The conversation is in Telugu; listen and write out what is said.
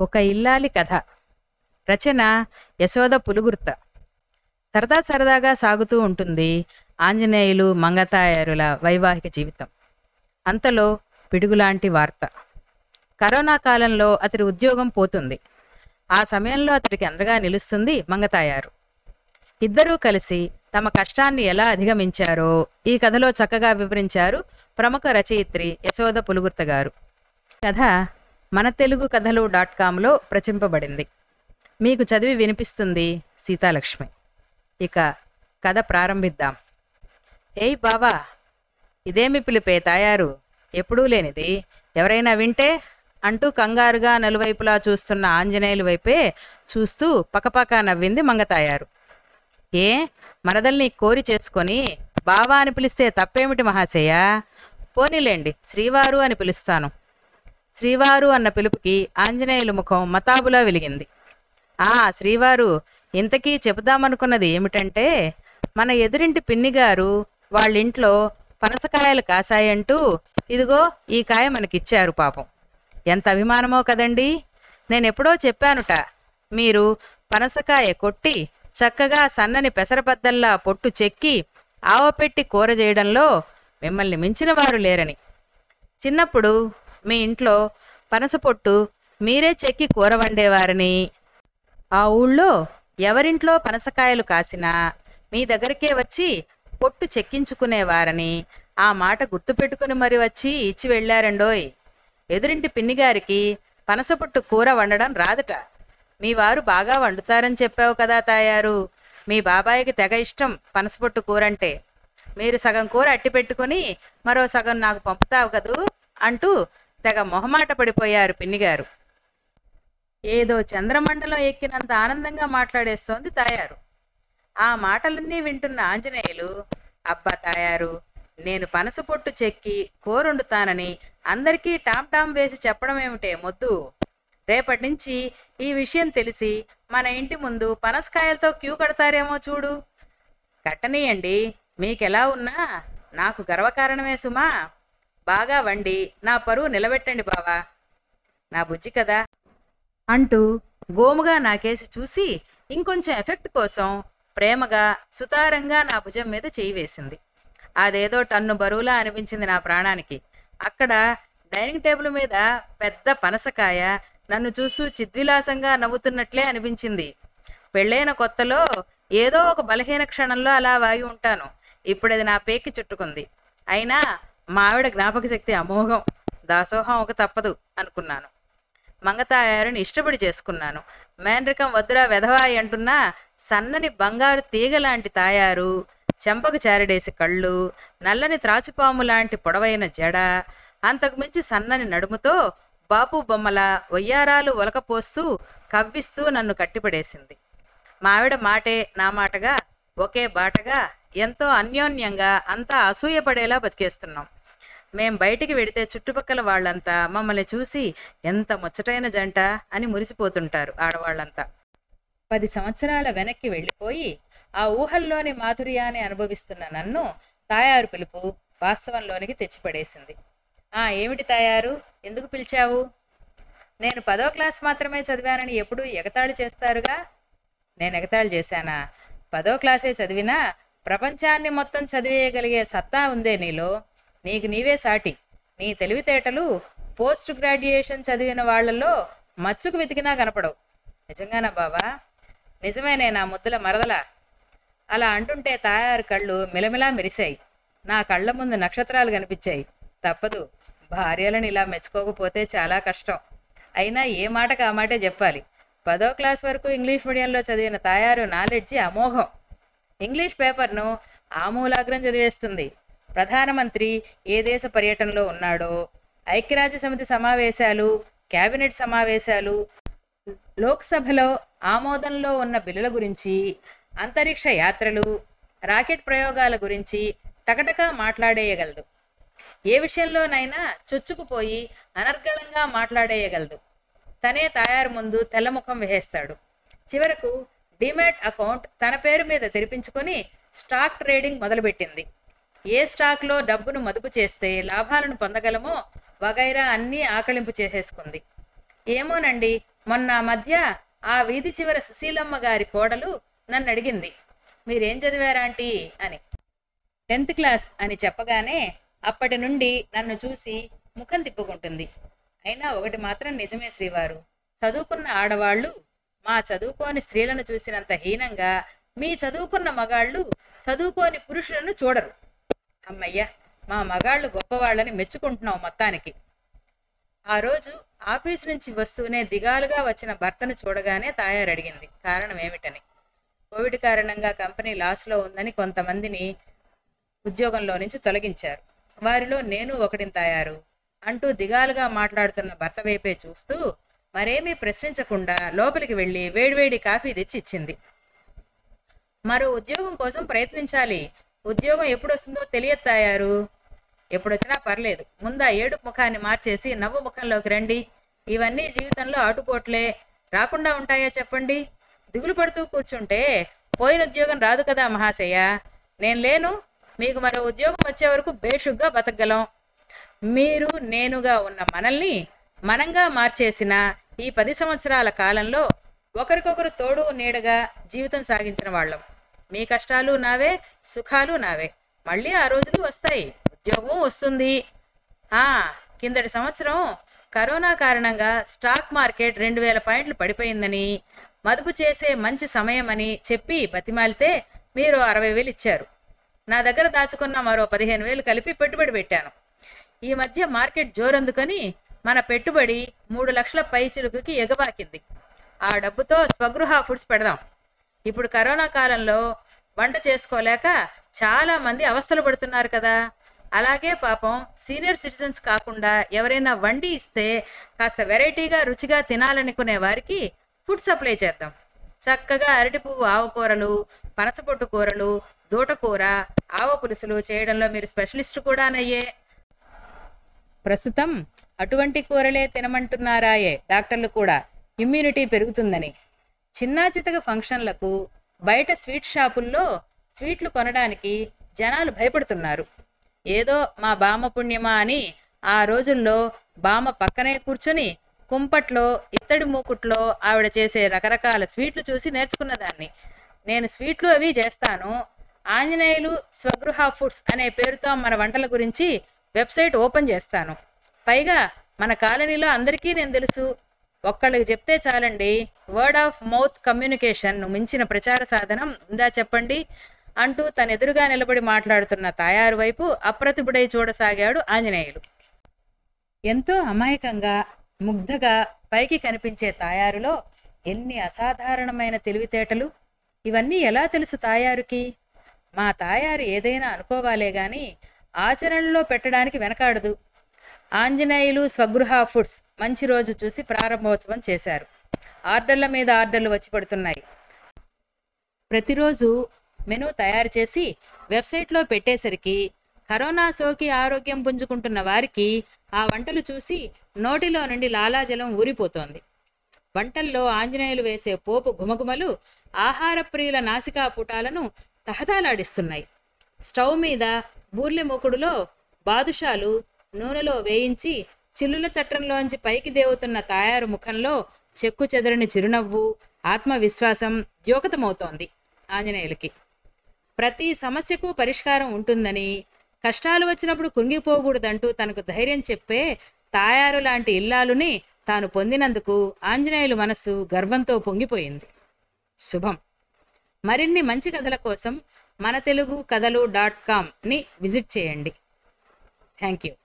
ఒక ఇల్లాలి కథ రచన యశోద పులుగుర్త సరదా సరదాగా సాగుతూ ఉంటుంది ఆంజనేయులు మంగతాయారుల వైవాహిక జీవితం అంతలో పిడుగులాంటి వార్త కరోనా కాలంలో అతడి ఉద్యోగం పోతుంది ఆ సమయంలో అతడికి అండగా నిలుస్తుంది మంగతాయారు ఇద్దరూ కలిసి తమ కష్టాన్ని ఎలా అధిగమించారో ఈ కథలో చక్కగా వివరించారు ప్రముఖ రచయిత్రి యశోద పులుగుర్త గారు కథ మన తెలుగు కథలు డాట్ కామ్లో ప్రచింపబడింది మీకు చదివి వినిపిస్తుంది సీతాలక్ష్మి ఇక కథ ప్రారంభిద్దాం ఏయ్ బావా ఇదేమి పిలిపే తాయారు ఎప్పుడూ లేనిది ఎవరైనా వింటే అంటూ కంగారుగా నలువైపులా చూస్తున్న ఆంజనేయుల వైపే చూస్తూ పకపక నవ్వింది మంగతాయారు ఏ మరదల్ని కోరి చేసుకొని బావా అని పిలిస్తే తప్పేమిటి మహాశయ పోనీలేండి శ్రీవారు అని పిలుస్తాను శ్రీవారు అన్న పిలుపుకి ఆంజనేయుల ముఖం మతాబులా వెలిగింది ఆ శ్రీవారు ఇంతకీ చెబుదామనుకున్నది ఏమిటంటే మన ఎదురింటి పిన్నిగారు వాళ్ళింట్లో పనసకాయలు కాసాయంటూ ఇదిగో ఈ కాయ మనకిచ్చారు పాపం ఎంత అభిమానమో కదండి నేనెప్పుడో చెప్పానుట మీరు పనసకాయ కొట్టి చక్కగా సన్నని పెసరబద్దల్లా పొట్టు చెక్కి ఆవపెట్టి కూర చేయడంలో మిమ్మల్ని మించిన వారు లేరని చిన్నప్పుడు మీ ఇంట్లో పనస పొట్టు మీరే చెక్కి కూర వండేవారని ఆ ఊళ్ళో ఎవరింట్లో పనసకాయలు కాసినా మీ దగ్గరికే వచ్చి పొట్టు చెక్కించుకునేవారని ఆ మాట గుర్తుపెట్టుకుని మరి వచ్చి ఇచ్చి వెళ్ళారండోయ్ ఎదురింటి పిన్నిగారికి పనస పొట్టు కూర వండడం రాదట మీ వారు బాగా వండుతారని చెప్పావు కదా తాయారు మీ బాబాయికి తెగ ఇష్టం పనసపొట్టు కూర అంటే మీరు సగం కూర అట్టి పెట్టుకుని మరో సగం నాకు పంపుతావు కదూ అంటూ తెగ మొహమాట పడిపోయారు పిన్నిగారు ఏదో చంద్రమండలం ఎక్కినంత ఆనందంగా మాట్లాడేస్తోంది తాయారు ఆ మాటలన్నీ వింటున్న ఆంజనేయులు అబ్బా తాయారు నేను పనస పొట్టు చెక్కి కూరొండుతానని అందరికీ టామ్ టామ్ వేసి చెప్పడం ఏమిటే మొద్దు రేపటి నుంచి ఈ విషయం తెలిసి మన ఇంటి ముందు పనసకాయలతో క్యూ కడతారేమో చూడు కట్టనీయండి మీకెలా ఉన్నా నాకు గర్వకారణమే సుమా బాగా వండి నా పరువు నిలబెట్టండి బావా నా బుజ్జి కదా అంటూ గోముగా నాకేసి చూసి ఇంకొంచెం ఎఫెక్ట్ కోసం ప్రేమగా సుతారంగా నా భుజం మీద చేయి వేసింది అదేదో టన్ను బరువులా అనిపించింది నా ప్రాణానికి అక్కడ డైనింగ్ టేబుల్ మీద పెద్ద పనసకాయ నన్ను చూస్తూ చిద్విలాసంగా నవ్వుతున్నట్లే అనిపించింది పెళ్ళైన కొత్తలో ఏదో ఒక బలహీన క్షణంలో అలా వాగి ఉంటాను ఇప్పుడు అది నా పేకి చుట్టుకుంది అయినా మా ఆవిడ జ్ఞాపక శక్తి అమోఘం దాసోహం ఒక తప్పదు అనుకున్నాను మంగతాయారుని ఇష్టపడి చేసుకున్నాను మేనరికం వద్దురా వెధవాయి అంటున్నా సన్నని బంగారు తీగ లాంటి తాయారు చెంపకు చారడేసి కళ్ళు నల్లని త్రాచుపాము లాంటి పొడవైన జడ అంతకు మించి సన్నని నడుముతో బాపు బొమ్మల వయ్యారాలు ఒలకపోస్తూ కవ్విస్తూ నన్ను కట్టిపడేసింది మావిడ మాటే నా మాటగా ఒకే బాటగా ఎంతో అన్యోన్యంగా అంతా అసూయపడేలా బతికేస్తున్నాం మేం బయటికి వెడితే చుట్టుపక్కల వాళ్ళంతా మమ్మల్ని చూసి ఎంత ముచ్చటైన జంట అని మురిసిపోతుంటారు ఆడవాళ్ళంతా పది సంవత్సరాల వెనక్కి వెళ్ళిపోయి ఆ ఊహల్లోని మాధుర్యాన్ని అనుభవిస్తున్న నన్ను తాయారు పిలుపు వాస్తవంలోనికి తెచ్చిపడేసింది ఆ ఏమిటి తాయారు ఎందుకు పిలిచావు నేను పదో క్లాస్ మాత్రమే చదివానని ఎప్పుడూ ఎగతాళి చేస్తారుగా నేను ఎగతాళి చేశానా పదో క్లాసే చదివినా ప్రపంచాన్ని మొత్తం చదివేయగలిగే సత్తా ఉందే నీలో నీకు నీవే సాటి నీ తెలివితేటలు పోస్ట్ గ్రాడ్యుయేషన్ చదివిన వాళ్ళల్లో మచ్చుకు వెతికినా కనపడవు నిజంగానా బావా నిజమేనే నా ముద్దుల మరదలా అలా అంటుంటే తాయారు కళ్ళు మిలమిలా మెరిశాయి నా కళ్ళ ముందు నక్షత్రాలు కనిపించాయి తప్పదు భార్యలను ఇలా మెచ్చుకోకపోతే చాలా కష్టం అయినా ఏ మాటకు ఆ మాటే చెప్పాలి పదో క్లాస్ వరకు ఇంగ్లీష్ మీడియంలో చదివిన తాయారు నాలెడ్జి అమోఘం ఇంగ్లీష్ పేపర్ను ఆమూలాగ్రం చదివేస్తుంది ప్రధానమంత్రి ఏ దేశ పర్యటనలో ఉన్నాడో ఐక్యరాజ్య సమితి సమావేశాలు కేబినెట్ సమావేశాలు లోక్సభలో ఆమోదంలో ఉన్న బిల్లుల గురించి అంతరిక్ష యాత్రలు రాకెట్ ప్రయోగాల గురించి టకటకా మాట్లాడేయగలదు ఏ విషయంలోనైనా చొచ్చుకుపోయి అనర్గళంగా మాట్లాడేయగలదు తనే తయారు ముందు తెల్లముఖం వేసేస్తాడు చివరకు డిమాట్ అకౌంట్ తన పేరు మీద తెరిపించుకొని స్టాక్ ట్రేడింగ్ మొదలుపెట్టింది ఏ స్టాక్లో డబ్బును మదుపు చేస్తే లాభాలను పొందగలమో వగైరా అన్నీ ఆకలింపు చేసేసుకుంది ఏమోనండి మొన్న ఆ మధ్య ఆ వీధి చివర సుశీలమ్మ గారి కోడలు నన్ను అడిగింది మీరేం చదివారా ఆంటీ అని టెన్త్ క్లాస్ అని చెప్పగానే అప్పటి నుండి నన్ను చూసి ముఖం తిప్పుకుంటుంది అయినా ఒకటి మాత్రం నిజమే శ్రీవారు చదువుకున్న ఆడవాళ్ళు మా చదువుకోని స్త్రీలను చూసినంత హీనంగా మీ చదువుకున్న మగాళ్ళు చదువుకోని పురుషులను చూడరు అమ్మయ్య మా మగాళ్ళు గొప్పవాళ్ళని మెచ్చుకుంటున్నాం మొత్తానికి ఆ రోజు ఆఫీస్ నుంచి వస్తూనే దిగాలుగా వచ్చిన భర్తను చూడగానే తాయారు అడిగింది కారణం ఏమిటని కోవిడ్ కారణంగా కంపెనీ లాస్లో ఉందని కొంతమందిని ఉద్యోగంలో నుంచి తొలగించారు వారిలో నేను ఒకటిని తాయారు అంటూ దిగాలుగా మాట్లాడుతున్న భర్త వైపే చూస్తూ మరేమీ ప్రశ్నించకుండా లోపలికి వెళ్ళి వేడివేడి కాఫీ తెచ్చి ఇచ్చింది మరో ఉద్యోగం కోసం ప్రయత్నించాలి ఉద్యోగం ఎప్పుడు వస్తుందో తెలియదు తాయారు ఎప్పుడొచ్చినా పర్లేదు ముందా ఏడు ముఖాన్ని మార్చేసి నవ్వు ముఖంలోకి రండి ఇవన్నీ జీవితంలో ఆటుపోట్లే రాకుండా ఉంటాయా చెప్పండి దిగులు పడుతూ కూర్చుంటే పోయిన ఉద్యోగం రాదు కదా మహాశయ నేను లేను మీకు మరో ఉద్యోగం వచ్చే వరకు బేషుగ్గా బతకగలం మీరు నేనుగా ఉన్న మనల్ని మనంగా మార్చేసిన ఈ పది సంవత్సరాల కాలంలో ఒకరికొకరు తోడు నీడగా జీవితం సాగించిన వాళ్ళం మీ కష్టాలు నావే సుఖాలు నావే మళ్ళీ ఆ రోజులు వస్తాయి ఉద్యోగం వస్తుంది ఆ కిందటి సంవత్సరం కరోనా కారణంగా స్టాక్ మార్కెట్ రెండు వేల పాయింట్లు పడిపోయిందని మదుపు చేసే మంచి సమయమని చెప్పి బతిమాలితే మీరు అరవై వేలు ఇచ్చారు నా దగ్గర దాచుకున్న మరో పదిహేను వేలు కలిపి పెట్టుబడి పెట్టాను ఈ మధ్య మార్కెట్ జోరందుకొని మన పెట్టుబడి మూడు లక్షల పై చిలుకుకి ఎగబాకింది ఆ డబ్బుతో స్వగృహ ఫుడ్స్ పెడదాం ఇప్పుడు కరోనా కాలంలో వంట చేసుకోలేక చాలా మంది అవస్థలు పడుతున్నారు కదా అలాగే పాపం సీనియర్ సిటిజన్స్ కాకుండా ఎవరైనా వండి ఇస్తే కాస్త వెరైటీగా రుచిగా తినాలనుకునే వారికి ఫుడ్ సప్లై చేద్దాం చక్కగా అరటి పువ్వు ఆవకూరలు పనసపొట్టు కూరలు దూటకూర ఆవ పులుసులు చేయడంలో మీరు స్పెషలిస్ట్ కూడానయ్యే ప్రస్తుతం అటువంటి కూరలే తినమంటున్నారాయే డాక్టర్లు కూడా ఇమ్యూనిటీ పెరుగుతుందని చిన్నా చితక ఫంక్షన్లకు బయట స్వీట్ షాపుల్లో స్వీట్లు కొనడానికి జనాలు భయపడుతున్నారు ఏదో మా బామ్మ పుణ్యమా అని ఆ రోజుల్లో బామ్మ పక్కనే కూర్చొని కుంపట్లో ఇత్తడి మూకుట్లో ఆవిడ చేసే రకరకాల స్వీట్లు చూసి నేర్చుకున్నదాన్ని నేను స్వీట్లు అవి చేస్తాను ఆంజనేయులు స్వగృహ ఫుడ్స్ అనే పేరుతో మన వంటల గురించి వెబ్సైట్ ఓపెన్ చేస్తాను పైగా మన కాలనీలో అందరికీ నేను తెలుసు ఒక్కళ్ళకి చెప్తే చాలండి వర్డ్ ఆఫ్ మౌత్ కమ్యూనికేషన్ను మించిన ప్రచార సాధనం ఉందా చెప్పండి అంటూ తన ఎదురుగా నిలబడి మాట్లాడుతున్న తాయారు వైపు అప్రతిభుడై చూడసాగాడు ఆంజనేయులు ఎంతో అమాయకంగా ముగ్ధగా పైకి కనిపించే తాయారులో ఎన్ని అసాధారణమైన తెలివితేటలు ఇవన్నీ ఎలా తెలుసు తాయారుకి మా తాయారు ఏదైనా అనుకోవాలే గాని ఆచరణలో పెట్టడానికి వెనకాడదు ఆంజనేయులు స్వగృహ ఫుడ్స్ మంచి రోజు చూసి ప్రారంభోత్సవం చేశారు ఆర్డర్ల మీద ఆర్డర్లు వచ్చి పడుతున్నాయి ప్రతిరోజు మెనూ తయారు చేసి వెబ్సైట్లో పెట్టేసరికి కరోనా సోకి ఆరోగ్యం పుంజుకుంటున్న వారికి ఆ వంటలు చూసి నోటిలో నుండి లాలాజలం ఊరిపోతోంది వంటల్లో ఆంజనేయులు వేసే పోపు గుమగుమలు ఆహార ప్రియుల నాసికా పుటాలను తహతాలాడిస్తున్నాయి స్టవ్ మీద బూర్లె మూకుడులో బాదుషాలు నూనెలో వేయించి చిల్లుల చట్రంలోంచి పైకి దేవుతున్న తాయారు ముఖంలో చెక్కు చెదరని చిరునవ్వు ఆత్మవిశ్వాసం ద్యోకతమవుతోంది ఆంజనేయులకి ప్రతి సమస్యకు పరిష్కారం ఉంటుందని కష్టాలు వచ్చినప్పుడు కుంగిపోకూడదంటూ తనకు ధైర్యం చెప్పే తాయారు లాంటి ఇల్లాలుని తాను పొందినందుకు ఆంజనేయులు మనస్సు గర్వంతో పొంగిపోయింది శుభం మరిన్ని మంచి కథల కోసం మన తెలుగు కథలు డాట్ కామ్ని విజిట్ చేయండి థ్యాంక్ యూ